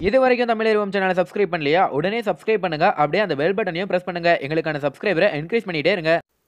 இது வரைக்கும் தமிழ் சேனலை சப்ஸ்கிரைப் பண்ணலையா உடனே சப்ஸ்கிரைப் பண்ணுங்க அப்படியே அந்த பெல் பட்டனையும் பிரஸ் பண்ணுங்க எங்களுக்கான சப்ஸ்கிரைபரை என்கரேஜ் பண்ணிட்டே இருங்க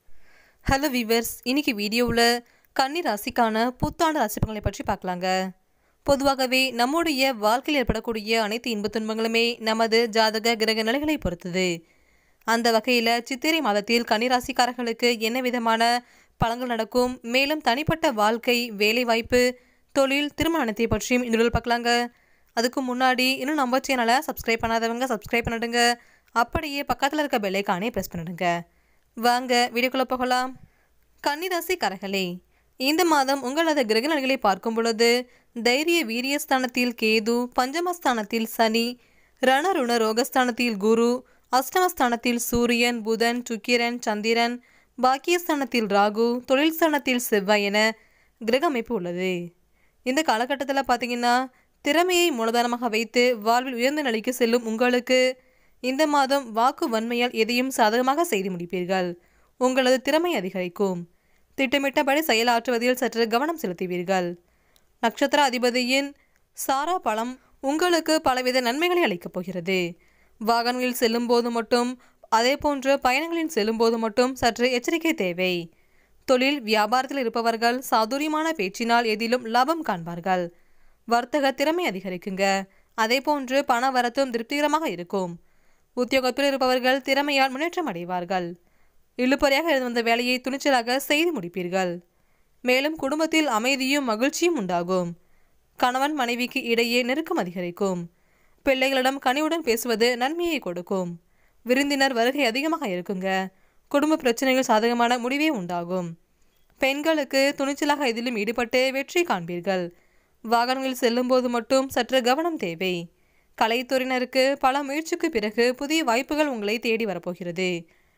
ஹலோ வீவர்ஸ் இன்னைக்கு வீடியோவில் கன்னி ராசிக்கான புத்தாண்டு ராசி பலன்களை பற்றி பார்க்கலாங்க பொதுவாகவே நம்முடைய வாழ்க்கையில் ஏற்படக்கூடிய அனைத்து இன்பத் துன்பங்களுமே நமது ஜாதக கிரக நிலைகளை பொறுத்தது அந்த வகையில் சித்திரை மாதத்தில் கன்னிராசிக்காரர்களுக்கு என்ன விதமான பலன்கள் நடக்கும் மேலும் தனிப்பட்ட வாழ்க்கை வேலைவாய்ப்பு தொழில் திருமணத்தை பற்றியும் இந்த பார்க்கலாங்க அதுக்கு முன்னாடி இன்னும் நம்ம சேனலை சப்ஸ்கிரைப் பண்ணாதவங்க சப்ஸ்கிரைப் பண்ணிடுங்க அப்படியே பக்கத்தில் இருக்க பெல்லைக்கானே ப்ரெஸ் பண்ணிடுங்க வாங்க வீடியோக்குள்ளே போகலாம் கன்னிராசிக்காரர்களே இந்த மாதம் உங்களது கிரக நிலைகளை பார்க்கும் பொழுது தைரிய வீரியஸ்தானத்தில் கேது பஞ்சமஸ்தானத்தில் சனி ரணருண ரோகஸ்தானத்தில் குரு அஷ்டமஸ்தானத்தில் சூரியன் புதன் சுக்கிரன் சந்திரன் பாக்கியஸ்தானத்தில் ராகு தொழில் ஸ்தானத்தில் செவ்வாய் என கிரக அமைப்பு உள்ளது இந்த காலகட்டத்தில் பார்த்தீங்கன்னா திறமையை மூலதனமாக வைத்து வாழ்வில் உயர்ந்த நிலைக்கு செல்லும் உங்களுக்கு இந்த மாதம் வாக்கு வன்மையால் எதையும் சாதகமாக செய்து முடிப்பீர்கள் உங்களது திறமை அதிகரிக்கும் திட்டமிட்டபடி செயலாற்றுவதில் சற்று கவனம் செலுத்துவீர்கள் நட்சத்திர அதிபதியின் சாரா பழம் உங்களுக்கு பலவித நன்மைகளை அளிக்கப் போகிறது வாகனங்களில் செல்லும் போது மட்டும் அதே போன்று பயணங்களில் செல்லும் போது மட்டும் சற்று எச்சரிக்கை தேவை தொழில் வியாபாரத்தில் இருப்பவர்கள் சாதுரியமான பேச்சினால் எதிலும் லாபம் காண்பார்கள் வர்த்தக திறமை அதிகரிக்குங்க அதே போன்று பண வரத்தும் திருப்திகரமாக இருக்கும் உத்தியோகத்தில் இருப்பவர்கள் திறமையால் முன்னேற்றம் அடைவார்கள் இழுபறியாக இருந்து வந்த வேலையை துணிச்சலாக செய்து முடிப்பீர்கள் மேலும் குடும்பத்தில் அமைதியும் மகிழ்ச்சியும் உண்டாகும் கணவன் மனைவிக்கு இடையே நெருக்கம் அதிகரிக்கும் பிள்ளைகளிடம் கனிவுடன் பேசுவது நன்மையை கொடுக்கும் விருந்தினர் வருகை அதிகமாக இருக்குங்க குடும்ப பிரச்சனைகள் சாதகமான முடிவே உண்டாகும் பெண்களுக்கு துணிச்சலாக இதிலும் ஈடுபட்டு வெற்றி காண்பீர்கள் வாகனங்களில் செல்லும்போது மட்டும் சற்று கவனம் தேவை கலைத்துறையினருக்கு பல முயற்சிக்கு பிறகு புதிய வாய்ப்புகள் உங்களை தேடி வரப்போகிறது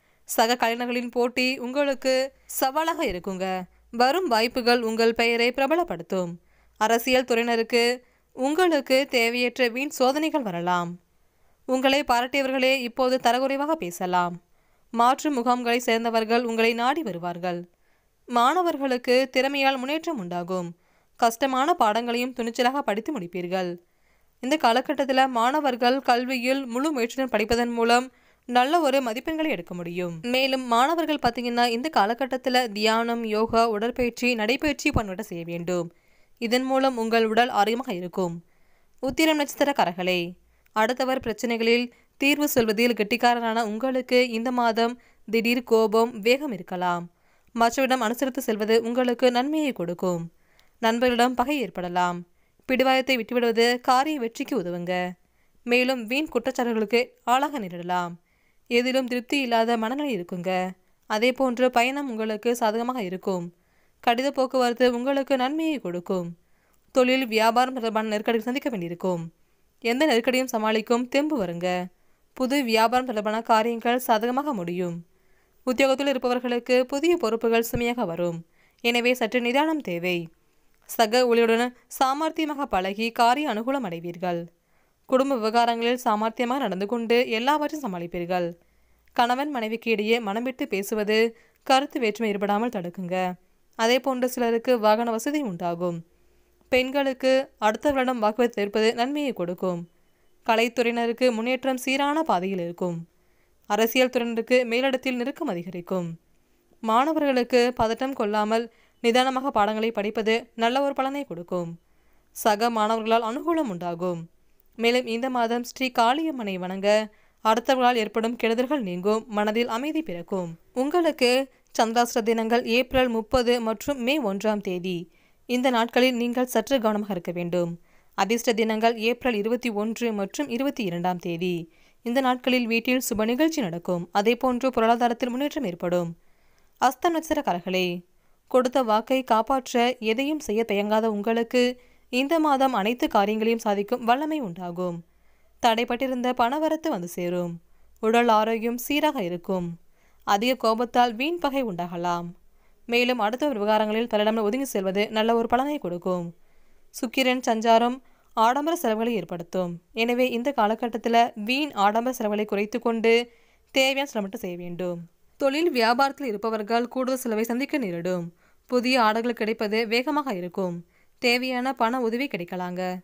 சக கலைஞர்களின் போட்டி உங்களுக்கு சவாலாக இருக்குங்க வரும் வாய்ப்புகள் உங்கள் பெயரை பிரபலப்படுத்தும் அரசியல் துறையினருக்கு உங்களுக்கு தேவையற்ற வீண் சோதனைகள் வரலாம் உங்களை பாராட்டியவர்களே இப்போது தரக்குறைவாக பேசலாம் மாற்று முகாம்களை சேர்ந்தவர்கள் உங்களை நாடி வருவார்கள் மாணவர்களுக்கு திறமையால் முன்னேற்றம் உண்டாகும் கஷ்டமான பாடங்களையும் துணிச்சலாக படித்து முடிப்பீர்கள் இந்த காலகட்டத்தில் மாணவர்கள் கல்வியில் முழு முயற்சியுடன் படிப்பதன் மூலம் நல்ல ஒரு மதிப்பெண்களை எடுக்க முடியும் மேலும் மாணவர்கள் பார்த்தீங்கன்னா இந்த காலகட்டத்தில் தியானம் யோகா உடற்பயிற்சி நடைப்பயிற்சி போன்றவற்றை செய்ய வேண்டும் இதன் மூலம் உங்கள் உடல் ஆரோக்கியமாக இருக்கும் உத்திரம் நட்சத்திரக்காரர்களே அடுத்தவர் பிரச்சனைகளில் தீர்வு சொல்வதில் கெட்டிக்காரரான உங்களுக்கு இந்த மாதம் திடீர் கோபம் வேகம் இருக்கலாம் மற்றவரிடம் அனுசரித்து செல்வது உங்களுக்கு நன்மையை கொடுக்கும் நண்பர்களிடம் பகை ஏற்படலாம் பிடிவாயத்தை விட்டுவிடுவது காரிய வெற்றிக்கு உதவுங்க மேலும் வீண் குற்றச்சாட்டுகளுக்கு ஆளாக நேரிடலாம் எதிலும் திருப்தி இல்லாத மனநிலை இருக்குங்க அதே போன்று பயணம் உங்களுக்கு சாதகமாக இருக்கும் கடித போக்குவரத்து உங்களுக்கு நன்மையை கொடுக்கும் தொழில் வியாபாரம் தொடர்பான நெருக்கடி சந்திக்க வேண்டியிருக்கும் எந்த நெருக்கடியும் சமாளிக்கும் தெம்பு வருங்க புது வியாபாரம் தொடர்பான காரியங்கள் சாதகமாக முடியும் உத்தியோகத்தில் இருப்பவர்களுக்கு புதிய பொறுப்புகள் சுமையாக வரும் எனவே சற்று நிதானம் தேவை சக ஊழியருடன் சாமர்த்தியமாக பழகி காரிய அனுகூலம் அடைவீர்கள் குடும்ப விவகாரங்களில் சாமர்த்தியமாக நடந்து கொண்டு எல்லாவற்றையும் சமாளிப்பீர்கள் கணவன் மனைவிக்கு இடையே மனம் விட்டு பேசுவது கருத்து வேற்றுமை ஏற்படாமல் தடுக்குங்க அதே போன்று சிலருக்கு வாகன வசதி உண்டாகும் பெண்களுக்கு அடுத்தவர்களிடம் வாக்குவதை தவிர்ப்பது நன்மையை கொடுக்கும் கலைத்துறையினருக்கு முன்னேற்றம் சீரான பாதையில் இருக்கும் அரசியல் துறையினருக்கு மேலிடத்தில் நெருக்கம் அதிகரிக்கும் மாணவர்களுக்கு பதட்டம் கொள்ளாமல் நிதானமாக பாடங்களை படிப்பது நல்ல ஒரு பலனை கொடுக்கும் சக மாணவர்களால் அனுகூலம் உண்டாகும் மேலும் இந்த மாதம் ஸ்ரீ காளியம்மனை வணங்க அடுத்தவர்களால் ஏற்படும் கெடுதல்கள் நீங்கும் மனதில் அமைதி பிறக்கும் உங்களுக்கு சந்திராஷ்ட தினங்கள் ஏப்ரல் முப்பது மற்றும் மே ஒன்றாம் தேதி இந்த நாட்களில் நீங்கள் சற்று கவனமாக இருக்க வேண்டும் அதிர்ஷ்ட தினங்கள் ஏப்ரல் இருபத்தி ஒன்று மற்றும் இருபத்தி இரண்டாம் தேதி இந்த நாட்களில் வீட்டில் சுப நிகழ்ச்சி நடக்கும் அதே போன்று பொருளாதாரத்தில் முன்னேற்றம் ஏற்படும் அஸ்தம் நட்சத்திரக்காரர்களே கொடுத்த வாக்கை காப்பாற்ற எதையும் செய்ய தயங்காத உங்களுக்கு இந்த மாதம் அனைத்து காரியங்களையும் சாதிக்கும் வல்லமை உண்டாகும் தடைப்பட்டிருந்த பணவரத்து வந்து சேரும் உடல் ஆரோக்கியம் சீராக இருக்கும் அதிக கோபத்தால் வீண் பகை உண்டாகலாம் மேலும் அடுத்த விவகாரங்களில் தன்னிடம் ஒதுங்கி செல்வது நல்ல ஒரு பலனை கொடுக்கும் சுக்கிரன் சஞ்சாரம் ஆடம்பர செலவுகளை ஏற்படுத்தும் எனவே இந்த காலகட்டத்தில் வீண் ஆடம்பர செலவுகளை குறைத்து கொண்டு தேவையான சில மட்டும் செய்ய வேண்டும் தொழில் வியாபாரத்தில் இருப்பவர்கள் கூடுதல் செலவை சந்திக்க நேரிடும் புதிய ஆர்டர்கள் கிடைப்பது வேகமாக இருக்கும் தேவையான பண உதவி கிடைக்கலாங்க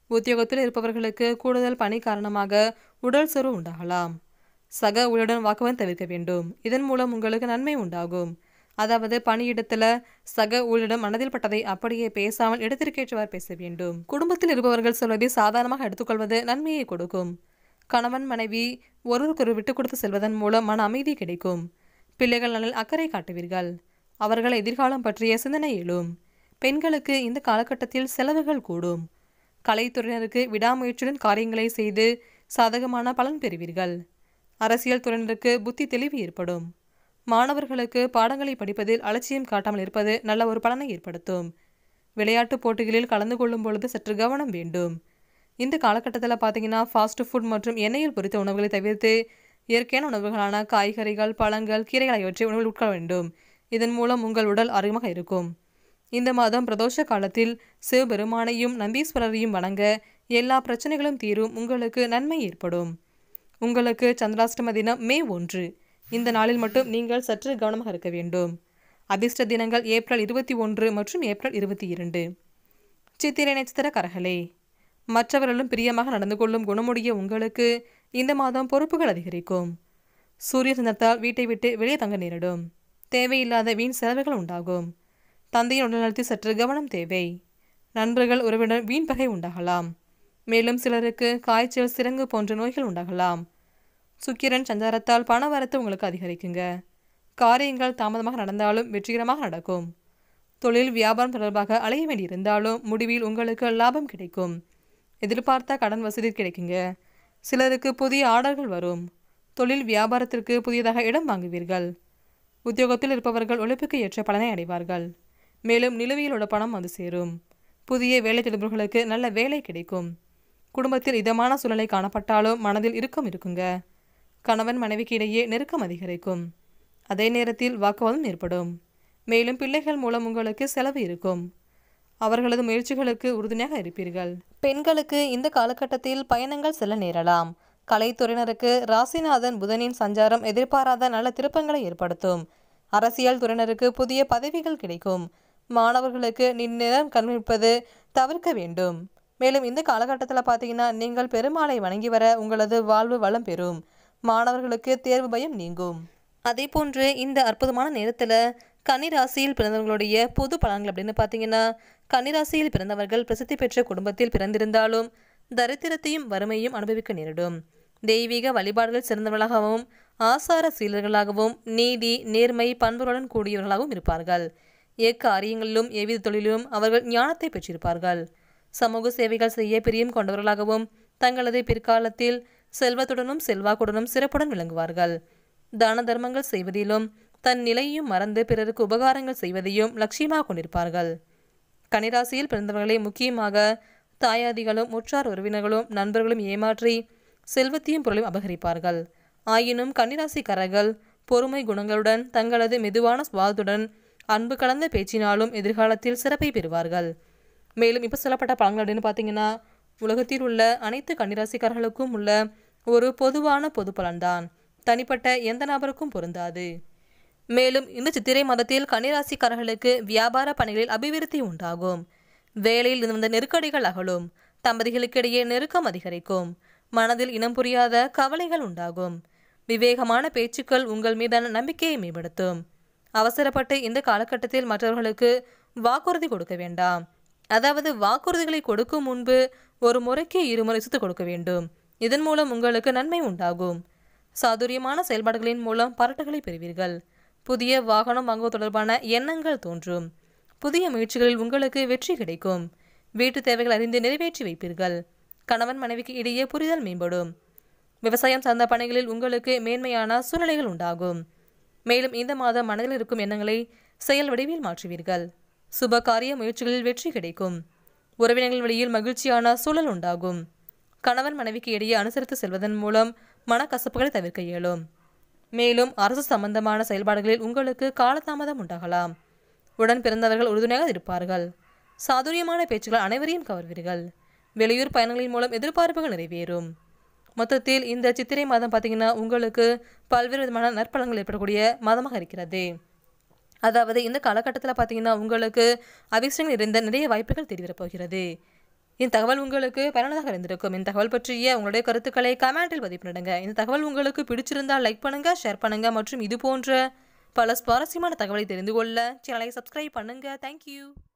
உத்தியோகத்தில் இருப்பவர்களுக்கு கூடுதல் பணி காரணமாக உடல் சோர்வு உண்டாகலாம் சக ஊழியருடன் வாக்குவாதம் தவிர்க்க வேண்டும் இதன் மூலம் உங்களுக்கு நன்மை உண்டாகும் அதாவது பணியிடத்துல சக ஊழியரிடம் மனதில் பட்டதை அப்படியே பேசாமல் இடத்திற்கேற்றவாறு பேச வேண்டும் குடும்பத்தில் இருப்பவர்கள் சொல்வதை சாதாரணமாக எடுத்துக்கொள்வது நன்மையை கொடுக்கும் கணவன் மனைவி ஒருவருக்கொரு விட்டு கொடுத்து செல்வதன் மூலம் மன அமைதி கிடைக்கும் பிள்ளைகள் நலனில் அக்கறை காட்டுவீர்கள் அவர்கள் எதிர்காலம் பற்றிய சிந்தனை எழும் பெண்களுக்கு இந்த காலகட்டத்தில் செலவுகள் கூடும் கலைத்துறையினருக்கு விடாமுயற்சியுடன் காரியங்களை செய்து சாதகமான பலன் பெறுவீர்கள் அரசியல் துறையினருக்கு புத்தி தெளிவு ஏற்படும் மாணவர்களுக்கு பாடங்களை படிப்பதில் அலட்சியம் காட்டாமல் இருப்பது நல்ல ஒரு பலனை ஏற்படுத்தும் விளையாட்டுப் போட்டிகளில் கலந்து கொள்ளும் பொழுது சற்று கவனம் வேண்டும் இந்த காலகட்டத்தில் பார்த்தீங்கன்னா ஃபாஸ்ட் ஃபுட் மற்றும் எண்ணெயில் பொரித்த உணவுகளை தவிர்த்து இயற்கையான உணவுகளான காய்கறிகள் பழங்கள் கீரைகள் ஆகியவற்றை உணவில் உட்கொள்ள வேண்டும் இதன் மூலம் உங்கள் உடல் ஆரோக்கியமாக இருக்கும் இந்த மாதம் பிரதோஷ காலத்தில் சிவபெருமானையும் நந்தீஸ்வரரையும் வணங்க எல்லா பிரச்சனைகளும் தீரும் உங்களுக்கு நன்மை ஏற்படும் உங்களுக்கு சந்திராஷ்டம தினம் மே ஒன்று இந்த நாளில் மட்டும் நீங்கள் சற்று கவனமாக இருக்க வேண்டும் அதிர்ஷ்ட தினங்கள் ஏப்ரல் இருபத்தி ஒன்று மற்றும் ஏப்ரல் இருபத்தி இரண்டு சித்திரை நட்சத்திர கரகலே மற்றவர்களும் பிரியமாக நடந்து கொள்ளும் குணமுடைய உங்களுக்கு இந்த மாதம் பொறுப்புகள் அதிகரிக்கும் சூரிய சந்தத்தால் வீட்டை விட்டு வெளியே தங்க நேரிடும் தேவையில்லாத வீண் செலவுகள் உண்டாகும் தந்தையின் உடல்நலத்தில் சற்று கவனம் தேவை நண்பர்கள் உறவினர் வீண் பகை உண்டாகலாம் மேலும் சிலருக்கு காய்ச்சல் சிரங்கு போன்ற நோய்கள் உண்டாகலாம் சுக்கிரன் சஞ்சாரத்தால் பண வரத்து உங்களுக்கு அதிகரிக்குங்க காரியங்கள் தாமதமாக நடந்தாலும் வெற்றிகரமாக நடக்கும் தொழில் வியாபாரம் தொடர்பாக அலைய வேண்டியிருந்தாலும் முடிவில் உங்களுக்கு லாபம் கிடைக்கும் எதிர்பார்த்த கடன் வசதி கிடைக்குங்க சிலருக்கு புதிய ஆர்டர்கள் வரும் தொழில் வியாபாரத்திற்கு புதியதாக இடம் வாங்குவீர்கள் உத்தியோகத்தில் இருப்பவர்கள் உழைப்புக்கு ஏற்ற பலனை அடைவார்கள் மேலும் நிலுவையில் உள்ள பணம் வந்து சேரும் புதிய வேலை தேடுபவர்களுக்கு நல்ல வேலை கிடைக்கும் குடும்பத்தில் இதமான சூழ்நிலை காணப்பட்டாலும் மனதில் இறுக்கம் இருக்குங்க கணவன் மனைவிக்கு இடையே நெருக்கம் அதிகரிக்கும் அதே நேரத்தில் வாக்குவாதம் ஏற்படும் மேலும் பிள்ளைகள் மூலம் உங்களுக்கு செலவு இருக்கும் அவர்களது முயற்சிகளுக்கு உறுதுணையாக இருப்பீர்கள் பெண்களுக்கு இந்த காலகட்டத்தில் பயணங்கள் செல்ல நேரலாம் கலைத்துறையினருக்கு ராசிநாதன் புதனின் சஞ்சாரம் எதிர்பாராத நல்ல திருப்பங்களை ஏற்படுத்தும் அரசியல் துறையினருக்கு புதிய பதவிகள் கிடைக்கும் மாணவர்களுக்கு நின்னிடம் கண்விப்பது தவிர்க்க வேண்டும் மேலும் இந்த காலகட்டத்தில் பார்த்தீங்கன்னா நீங்கள் பெருமாளை வணங்கி வர உங்களது வாழ்வு வளம் பெறும் மாணவர்களுக்கு தேர்வு பயம் நீங்கும் அதே போன்று இந்த அற்புதமான நேரத்தில் கன்னிராசியில் பிறந்தவர்களுடைய பொது பலன்கள் அப்படின்னு பார்த்தீங்கன்னா கன்னிராசியில் பிறந்தவர்கள் பிரசித்தி பெற்ற குடும்பத்தில் பிறந்திருந்தாலும் தரித்திரத்தையும் வறுமையும் அனுபவிக்க நேரிடும் தெய்வீக வழிபாடுகள் சிறந்தவர்களாகவும் ஆசார சீலர்களாகவும் நீதி நேர்மை பண்புகளுடன் கூடியவர்களாகவும் இருப்பார்கள் எக்காரியங்களிலும் எவ்வித தொழிலும் அவர்கள் ஞானத்தை பெற்றிருப்பார்கள் சமூக சேவைகள் செய்ய பிரியம் கொண்டவர்களாகவும் தங்களது பிற்காலத்தில் செல்வத்துடனும் செல்வாக்குடனும் சிறப்புடன் விளங்குவார்கள் தான தர்மங்கள் செய்வதிலும் தன் நிலையையும் மறந்து பிறருக்கு உபகாரங்கள் செய்வதையும் லட்சியமாக கொண்டிருப்பார்கள் கன்னிராசியில் பிறந்தவர்களை முக்கியமாக தாயாதிகளும் உற்றார் உறவினர்களும் நண்பர்களும் ஏமாற்றி செல்வத்தையும் பொருளையும் அபகரிப்பார்கள் ஆயினும் கன்னிராசிக்காரர்கள் பொறுமை குணங்களுடன் தங்களது மெதுவான சுவாதத்துடன் அன்பு கலந்த பேச்சினாலும் எதிர்காலத்தில் சிறப்பை பெறுவார்கள் மேலும் இப்போ சொல்லப்பட்ட பலன்கள் அப்படின்னு பார்த்தீங்கன்னா உலகத்தில் உள்ள அனைத்து கன்னிராசிக்காரர்களுக்கும் உள்ள ஒரு பொதுவான பொது பலன்தான் தனிப்பட்ட எந்த நபருக்கும் பொருந்தாது மேலும் இந்த சித்திரை மாதத்தில் கன்னிராசிக்காரர்களுக்கு வியாபார பணிகளில் அபிவிருத்தி உண்டாகும் வேலையில் இருந்து வந்த நெருக்கடிகள் அகலும் தம்பதிகளுக்கிடையே நெருக்கம் அதிகரிக்கும் மனதில் இனம் புரியாத கவலைகள் உண்டாகும் விவேகமான பேச்சுக்கள் உங்கள் மீதான நம்பிக்கையை மேம்படுத்தும் அவசரப்பட்டு இந்த காலகட்டத்தில் மற்றவர்களுக்கு வாக்குறுதி கொடுக்க வேண்டாம் அதாவது வாக்குறுதிகளை கொடுக்கும் முன்பு ஒரு முறைக்கு இருமுறை சுத்து கொடுக்க வேண்டும் இதன் மூலம் உங்களுக்கு நன்மை உண்டாகும் சாதுரியமான செயல்பாடுகளின் மூலம் பாராட்டுகளை பெறுவீர்கள் புதிய வாகனம் வாங்குவது தொடர்பான எண்ணங்கள் தோன்றும் புதிய முயற்சிகளில் உங்களுக்கு வெற்றி கிடைக்கும் வீட்டு தேவைகள் அறிந்து நிறைவேற்றி வைப்பீர்கள் கணவன் மனைவிக்கு இடையே புரிதல் மேம்படும் விவசாயம் சார்ந்த பணிகளில் உங்களுக்கு மேன்மையான சூழ்நிலைகள் உண்டாகும் மேலும் இந்த மாதம் மனதில் இருக்கும் எண்ணங்களை செயல் வடிவில் மாற்றுவீர்கள் சுப காரிய முயற்சிகளில் வெற்றி கிடைக்கும் உறவினர்கள் வழியில் மகிழ்ச்சியான சூழல் உண்டாகும் கணவன் மனைவிக்கு இடையே அனுசரித்து செல்வதன் மூலம் மனக்கசப்புகளை தவிர்க்க இயலும் மேலும் அரசு சம்பந்தமான செயல்பாடுகளில் உங்களுக்கு காலதாமதம் உண்டாகலாம் உடன் பிறந்தவர்கள் உறுதுணையாக இருப்பார்கள் சாதுரியமான பேச்சுகள் அனைவரையும் கவர்வீர்கள் வெளியூர் பயணங்களின் மூலம் எதிர்பார்ப்புகள் நிறைவேறும் மொத்தத்தில் இந்த சித்திரை மாதம் பார்த்தீங்கன்னா உங்களுக்கு பல்வேறு விதமான நற்பலன்கள் ஏற்படக்கூடிய மாதமாக இருக்கிறது அதாவது இந்த காலகட்டத்தில் பார்த்தீங்கன்னா உங்களுக்கு அதிர்ஷ்டங்கள் இருந்த நிறைய வாய்ப்புகள் தேடி வரப்போகிறது இந்த தகவல் உங்களுக்கு பயனுள்ளதாக இருந்திருக்கும் இந்த தகவல் பற்றிய உங்களுடைய கருத்துக்களை கமெண்டில் பதிவு பண்ணுங்க இந்த தகவல் உங்களுக்கு பிடிச்சிருந்தால் லைக் பண்ணுங்க ஷேர் பண்ணுங்க மற்றும் இது போன்ற பல சுவாரஸ்யமான தகவலை தெரிந்து கொள்ள சேனலை சப்ஸ்கிரைப் பண்ணுங்க தேங்க்யூ